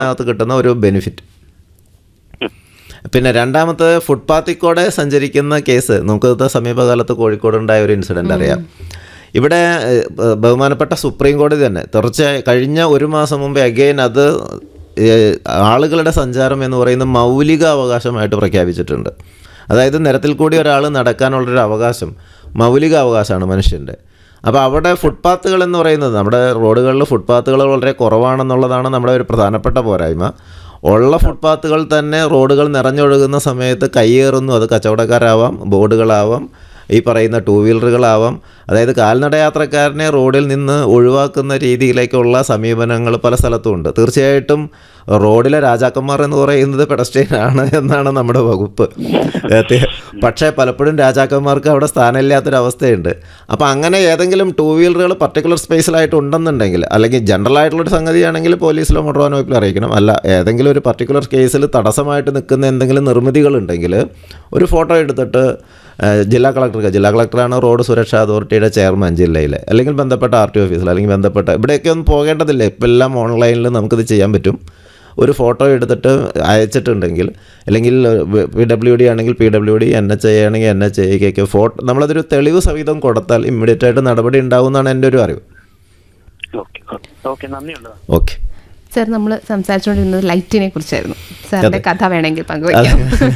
അതിനകത്ത് കിട്ടുന്ന ഒരു ബെനിഫിറ്റ് പിന്നെ രണ്ടാമത്തെ ഫുട്പാത്തിൽ കൂടെ സഞ്ചരിക്കുന്ന കേസ് നമുക്ക് സമീപകാലത്ത് കോഴിക്കോട് ഉണ്ടായ ഒരു ഇൻസിഡൻ്റ് അറിയാം ഇവിടെ ഏഹ്, ബ- ബഹുമാനപ്പെട്ട സുപ്രീം കോടതി തന്നെ തീർച്ചയായും കഴിഞ്ഞ ഒരു മാസം മുമ്പ് അഗെയിൻ അത് ഏഹ്, ആളുകളുടെ സഞ്ചാരം എന്ന് പറയുന്ന മൗലിക അവകാശമായിട്ട് പ്രഖ്യാപിച്ചിട്ടുണ്ട് അതായത് നിരത്തിൽ കൂടി ഒരാൾ നടക്കാനുള്ളൊരു അവകാശം മൗലിക അവകാശമാണ് മനുഷ്യൻ്റെ അപ്പോൾ അവിടെ ഫുട്പാത്തുകൾ എന്ന് പറയുന്നത് നമ്മുടെ റോഡുകളിൽ ഫുട്പാത്തുകൾ വളരെ കുറവാണെന്നുള്ളതാണ് നമ്മുടെ ഒരു പ്രധാനപ്പെട്ട പോരായ്മ ഉള്ള ഫുട്പാത്തുകൾ തന്നെ റോഡുകൾ നിറഞ്ഞൊഴുകുന്ന സമയത്ത് കയ്യേറുന്നു അത് കച്ചവടക്കാരാവാം ബോർഡുകളാവാം ഈ പറയുന്ന ടൂ വീലറുകളാവാം അതായത് കാൽനട യാത്രക്കാരനെ റോഡിൽ നിന്ന് ഒഴിവാക്കുന്ന രീതിയിലേക്കുള്ള സമീപനങ്ങൾ പല സ്ഥലത്തും ഉണ്ട് തീർച്ചയായിട്ടും റോഡിലെ രാജാക്കന്മാർ എന്ന് പറയുന്നത് പെഡസ്ട്രിയൻ ആണ് എന്നാണ് നമ്മുടെ വകുപ്പ് ഏത്തെ- പക്ഷേ പലപ്പോഴും രാജാക്കന്മാർക്ക് അവിടെ സ്ഥാനമില്ലാത്തൊരവസ്ഥയുണ്ട് അപ്പോൾ അങ്ങനെ ഏതെങ്കിലും ടൂ വീലറുകൾ പർട്ടിക്കുലർ സ്പേസിലായിട്ട് ഉണ്ടെന്നുണ്ടെങ്കിൽ അല്ലെങ്കിൽ ജനറൽ ആയിട്ടുള്ളൊരു സംഗതിയാണെങ്കിൽ പോലീസിലോ മോട്ടോർ വാഹന വകുപ്പിലോ അറിയിക്കണം അല്ല ഏതെങ്കിലും ഒരു പർട്ടിക്കുലർ കേസിൽ തടസ്സമായിട്ട് നിൽക്കുന്ന എന്തെങ്കിലും നിർമ്മിതികളുണ്ടെങ്കിൽ ഒരു ഫോട്ടോ എടുത്തിട്ട് ഏഹ്, ജില്ലാ കളക്ടർക്ക് ജില്ലാ കളക്ടറാണ് റോഡ് സുരക്ഷാ അതോറിറ്റിയുടെ ചെയർമാൻ ജില്ലയിലെ അല്ലെങ്കിൽ ബന്ധപ്പെട്ട ആർ ടി ഓഫീസിൽ അല്ലെങ്കിൽ ബന്ധപ്പെട്ട ഇവിടെയൊക്കെ ഒന്നും പോകേണ്ടതില്ല ഇപ്പം എല്ലാം ഓൺലൈനിൽ നമുക്കിത് ചെയ്യാൻ പറ്റും ഒരു ഫോട്ടോ എടുത്തിട്ട് അയച്ചിട്ടുണ്ടെങ്കിൽ അല്ലെങ്കിൽ പി ഡബ്ല്യു ഡി ആണെങ്കിൽ P W D N H I ആണെങ്കിൽ എൻ എച്ച് ഐക്കൊക്കെ ഫോട്ടോ നമ്മളതൊരു തെളിവ് സഹിതം കൊടുത്താൽ ഇമ്മീഡിയറ്റ് ആയിട്ട് നടപടി ഉണ്ടാവുമെന്നാണ് എൻ്റെ ഒരു അറിവ് ഓക്കെ ഓക്കെ നന്ദിയുണ്ട് ഓക്കെ സർ നമ്മൾ സംസാരിച്ചുകൊണ്ടിരുന്നത് ലൈറ്റിനെ കുറിച്ചായിരുന്നു സാറിന്റെ കഥ വേണമെങ്കിൽ പങ്കുവയ്ക്കാം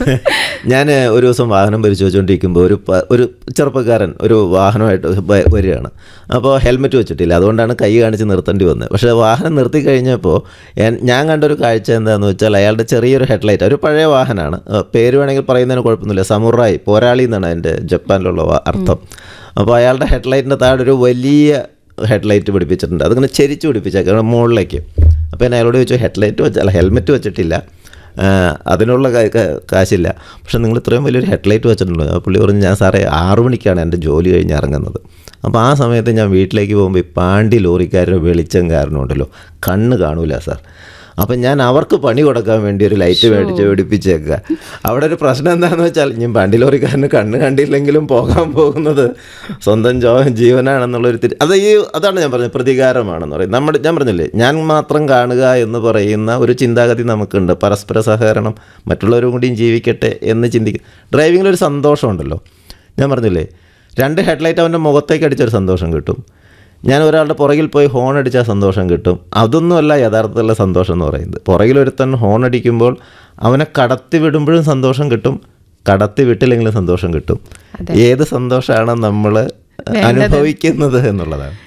ഞാൻ ഒരു ദിവസം വാഹനം പരിശോധിച്ചുകൊണ്ടിരിക്കുമ്പോൾ ഒരു പ- ഒരു ചെറുപ്പക്കാരൻ ഒരു വാഹനമായിട്ട് വ- വരികയാണ് അപ്പോൾ ഹെൽമെറ്റ് വെച്ചിട്ടില്ല അതുകൊണ്ടാണ് കൈ കാണിച്ച് നിർത്തേണ്ടി വന്നത് പക്ഷേ വാഹനം നിർത്തി കഴിഞ്ഞപ്പോൾ എൻ- ഞാൻ കണ്ടൊരു കാഴ്ച എന്താണെന്ന് വെച്ചാൽ അയാളുടെ ചെറിയൊരു ഹെഡ്ലൈറ്റ് ഒരു പഴയ വാഹനമാണ് ആ, പേര് വേണമെങ്കിൽ പറയുന്നതിന് കുഴപ്പമൊന്നുമില്ല സമുറായി പോരാളി എന്നാണ് എൻ്റെ ജപ്പാനിലുള്ള വാ- അർത്ഥം അപ്പോൾ അയാളുടെ ഹെഡ്ലൈറ്റിൻ്റെ താഴെ ഒരു വലിയ ഹെഡ്ലൈറ്റ് പിടിപ്പിച്ചിട്ടുണ്ട് അതിങ്ങനെ ചെരിച്ച് പിടിപ്പിച്ചേക്കാണ് മുകളിലേക്ക് അപ്പോൾ ഞാൻ അയാളോട് ചോദിച്ചു ഹെഡ്ലൈറ്റ് വെച്ച അല്ല ഹെൽമെറ്റ് വെച്ചിട്ടില്ല ആ, അതിനുള്ള കാ- കാ- കാശില്ല പക്ഷെ നിങ്ങൾ ഇത്രയും വലിയൊരു ഹെഡ്ലൈറ്റ് വെച്ചിട്ടുണ്ടല്ലോ അപ്പോൾ പുള്ളി പറഞ്ഞു ഞാൻ സാറേ ആറു മണിക്കാണ് എൻ്റെ ജോലി കഴിഞ്ഞ് ഇറങ്ങുന്നത് അപ്പോൾ ആ സമയത്ത് ഞാൻ വീട്ടിലേക്ക് പോകുമ്പോൾ ഈ പാണ്ടി ലോറിക്കാരനും വെളിച്ചം കാരനും ഉണ്ടല്ലോ കണ്ണ് കാണൂല സാർ അപ്പം ഞാൻ അവർക്ക് പണി കൊടുക്കാൻ വേണ്ടി ഒരു ലൈറ്റ് മേടിച്ച് പിടിപ്പിച്ചേക്കുക അവിടെ ഒരു പ്രശ്നം എന്താണെന്ന് വെച്ചാൽ ഞാൻ പാണ്ടി ലോറിക്കാരന് കണ്ണ് കണ്ടില്ലെങ്കിലും പോകാൻ പോകുന്നത് സ്വന്തം ജോ ജീവനാണെന്നുള്ളൊരു തിരി അത് ഈ അതാണ് ഞാൻ പറഞ്ഞത് പ്രതികാരമാണെന്ന് പറയും നമ്മുടെ ഞാൻ പറഞ്ഞില്ലേ ഞാൻ മാത്രം കാണുക എന്ന് പറയുന്ന ഒരു ചിന്താഗതി നമുക്കുണ്ട് പരസ്പര സഹകരണം മറ്റുള്ളവരും കൂടിയും ജീവിക്കട്ടെ എന്ന് ചിന്തിക്കുക ഡ്രൈവിങ്ങിലൊരു സന്തോഷമുണ്ടല്ലോ ഞാൻ പറഞ്ഞില്ലേ രണ്ട് ഹെഡ്ലൈറ്റ് അവൻ്റെ മുഖത്തേക്ക് അടിച്ചൊരു സന്തോഷം കിട്ടും ഞാൻ ഒരാളുടെ പുറകിൽ പോയി ഹോൺ അടിച്ചാൽ സന്തോഷം കിട്ടും അതൊന്നുമല്ല യഥാർത്ഥത്തിലുള്ള സന്തോഷം എന്ന് പറയുന്നത് പുറകിലൊരുത്തൻ ഹോൺ അടിക്കുമ്പോൾ അവനെ കടത്തി വിടുമ്പോഴും സന്തോഷം കിട്ടും കടത്തി വിട്ടില്ലെങ്കിലും സന്തോഷം കിട്ടും ഏത് സന്തോഷമാണ് നമ്മൾ അനുഭവിക്കുന്നത് എന്നുള്ളതാണ്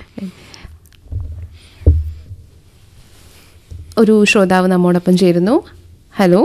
ഒരു ശ്രോതാവ് നമ്മോടൊപ്പം ചേരുന്നു ഹലോ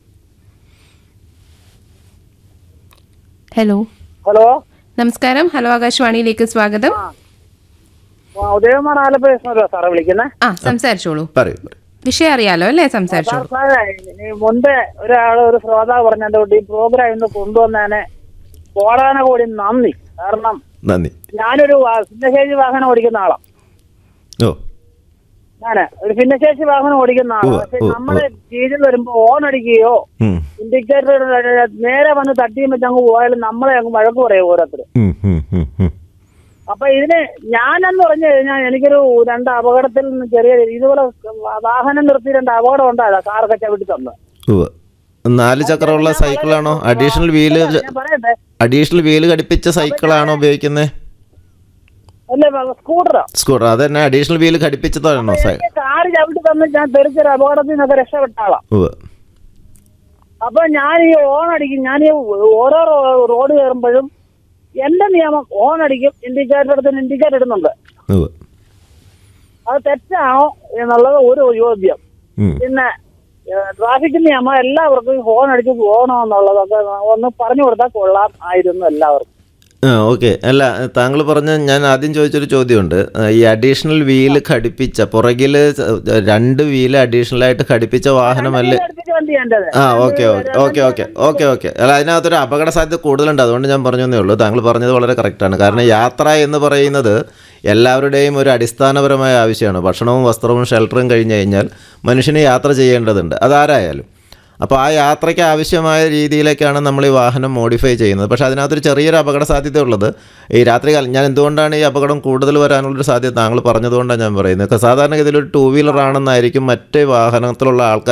ഹലോ ഹലോ നമസ്കാരം ഹലോ ആകാശവാണിയിലേക്ക് സ്വാഗതം ആ, ഉദയകുമാർ ആലപ്പുഴ സാറേ വിളിക്കുന്നത് ആ സംസാരിച്ചോളൂ പറയൂ പറയൂ. വിഷയം അറിയാലോ അല്ലേ സംസാരിച്ചോളൂ സാറേ ഈ മുൻപേ ഒരാൾ ഒരു ശ്രോതാവ് പറഞ്ഞതുകൊണ്ട് ഈ പ്രോഗ്രാം ഇന്ന് കൊണ്ടുവന്നതിന് കോടാന കൂടി നന്ദി കാരണം നന്ദി ഞാനൊരു വാ- ഭിന്നശേഷി വാഹനം ഓടിക്കുന്ന ആളാണ് ഓ ഞാന് ഒരു ഭിന്നശേഷി വാഹനം ഓടിക്കുന്ന ആളാണ് ഉവ്വ്, പക്ഷെ ഉവ്വ്, നമ്മുടെ രീതിയിൽ വരുമ്പോ ഓൺ അടിക്കുകയോ ഉം, ഇൻഡിക്കേറ്റർ നേരെ വന്ന് തട്ടിയും വെച്ച് അങ്ങ് പോയാലും നമ്മളെ അങ്ങ് വഴക്ക് പറയും ഓരോരുത്തർ ഉം, ഉം, ഉം, ഉം. അപ്പൊ ഇതിന് ഞാനെന്ന് പറഞ്ഞു കഴിഞ്ഞാൽ എനിക്കൊരു രണ്ട് അപകടത്തിൽ നിന്ന് ചെറിയ ഇതുപോലെ വാഹനം നിർത്തി രണ്ട് അപകടം ഉണ്ടായതാ കാറൊക്കെ ചവിട്ടി തന്നത് ഉവ്വ്. നാല് ചക്രമുള്ള സൈക്കിളാണോ അഡീഷണൽ വീല് ഞാൻ പറയട്ടെ അഡീഷണൽ വീല് ഘടിപ്പിച്ച സൈക്കിളാണോ ഉപയോഗിക്കുന്നത് അല്ലേ സ്കൂട്ടറോ സ്കൂട്ടർ അത് തന്നെ അഡീഷണൽ വീല് ഘടിപ്പിച്ചതാണോ സൈ കാറ് ചവിട്ടി തന്ന് ഞാൻ തെറിച്ചൊരു അപകടത്തിൽ നിന്നൊക്കെ രക്ഷപ്പെട്ട ആളാ ഉവ്വ്. അപ്പൊ ഞാൻ ഈ ഓൺ അടിക്കും ഞാൻ ഈ ഓരോ റോ- റോഡ് കയറുമ്പോഴും എന്റെ നിയമം ഓൺ അടിക്കും ഇൻഡിക്കേറ്റർ എടുത്ത് ഇൻഡിക്കേറ്റർ ഇടുന്നുണ്ട് ഉവ്വ്. അത് തെറ്റാണോ എന്നുള്ളത് ഒരു ചോദ്യം ഉം. പിന്നെ ട്രാഫിക് നിയമം എല്ലാവർക്കും ഹോൺ അടിച്ച് പോകണോ എന്നുള്ളതൊക്കെ ഒന്ന് പറഞ്ഞു കൊടുത്താൽ കൊള്ളാം ആയിരുന്നു എല്ലാവർക്കും ആ ഓക്കെ അല്ല താങ്കൾ പറഞ്ഞ ഞാൻ ആദ്യം ചോദിച്ചൊരു ചോദ്യമുണ്ട് ആ, ഈ അഡീഷണൽ വീല് ഘടിപ്പിച്ച പുറകിൽ രണ്ട് വീല് അഡീഷണൽ ആയിട്ട് ഘടിപ്പിച്ച വാഹനമല്ലേ അടുപ്പിച്ച് വണ്ടി എന്റേത് ആ okay okay okay okay okay okay അല്ല അതിനകത്തൊരു അപകട സാധ്യത കൂടുതലുണ്ട് അതുകൊണ്ട് ഞാൻ പറഞ്ഞതേ ഉള്ളൂ താങ്കൾ പറഞ്ഞത് വളരെ കറക്റ്റാണ് കാരണം യാത്ര എന്ന് പറയുന്നത് എല്ലാവരുടെയും ഒരു അടിസ്ഥാനപരമായ ആവശ്യമാണ് ഭക്ഷണവും വസ്ത്രവും ഷെൽട്ടറും കഴിഞ്ഞ് കഴിഞ്ഞാൽ മനുഷ്യന് യാത്ര ചെയ്യേണ്ടതുണ്ട് അതാരായാലും അപ്പോൾ ആ യാത്രയ്ക്ക് ആവശ്യമായ രീതിയിലേക്കാണ് നമ്മൾ ഈ വാഹനം മോഡിഫൈ ചെയ്യുന്നത് പക്ഷേ അതിനകത്തൊരു ചെറിയൊരു അപകട സാധ്യത ഉള്ളത് ഈ രാത്രികാലം ഞാൻ എന്തുകൊണ്ടാണ് ഈ അപകടം കൂടുതൽ വരാനുള്ളൊരു സാധ്യത താങ്കൾ പറഞ്ഞതുകൊണ്ടാണ് ഞാൻ പറയുന്നത് സാധാരണഗതിയിൽ ഒരു ടൂ വീലർ ആണെന്നായിരിക്കും മറ്റ് വാഹനത്തിലുള്ള ആൾക്കാർ